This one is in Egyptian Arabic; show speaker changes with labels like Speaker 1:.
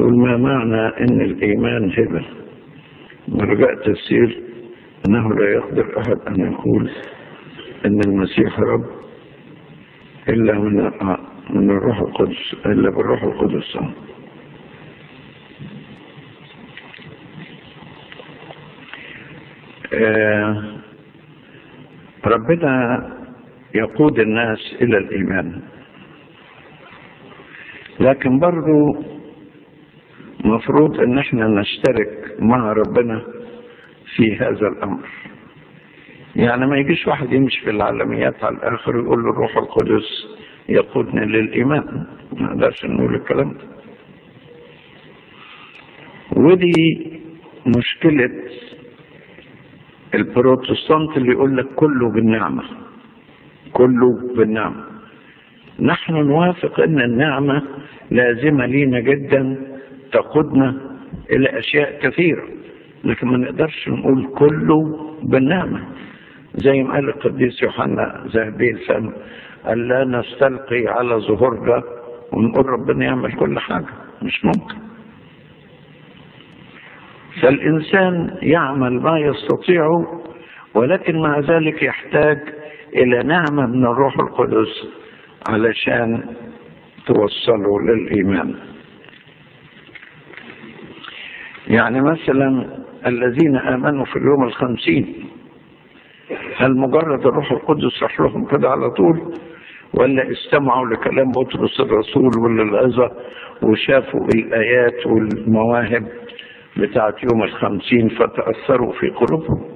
Speaker 1: يقول ما معنى ان الايمان هبه مرجع تفسير انه لا يقدر احد ان يقول ان المسيح رب الا من من الروح القدس الا بالروح القدس آه ربنا يقود الناس الى الايمان لكن برضو مفروض ان احنا نشترك مع ربنا في هذا الامر يعني ما يجيش واحد يمشي في العالميات على الاخر ويقول له الروح القدس يقودني للايمان ما نقدرش نقول الكلام ده ودي مشكلة البروتستانت اللي يقول لك كله بالنعمة كله بالنعمة نحن نوافق ان النعمة لازمة لينا جدا تقودنا الى اشياء كثيرة لكن ما نقدرش نقول كله بالنعمة زي ما قال القديس يوحنا ذهبي الفم قال لا نستلقي على ظهورنا ونقول ربنا يعمل كل حاجة مش ممكن فالإنسان يعمل ما يستطيع ولكن مع ذلك يحتاج إلى نعمة من الروح القدس علشان توصله للإيمان يعني مثلا الذين آمنوا في اليوم الخمسين هل مجرد الروح القدس راح لهم كده على طول ولا استمعوا لكلام بطرس الرسول ولا العظة وشافوا الآيات والمواهب بتاعت يوم الخمسين فتأثروا في قلوبهم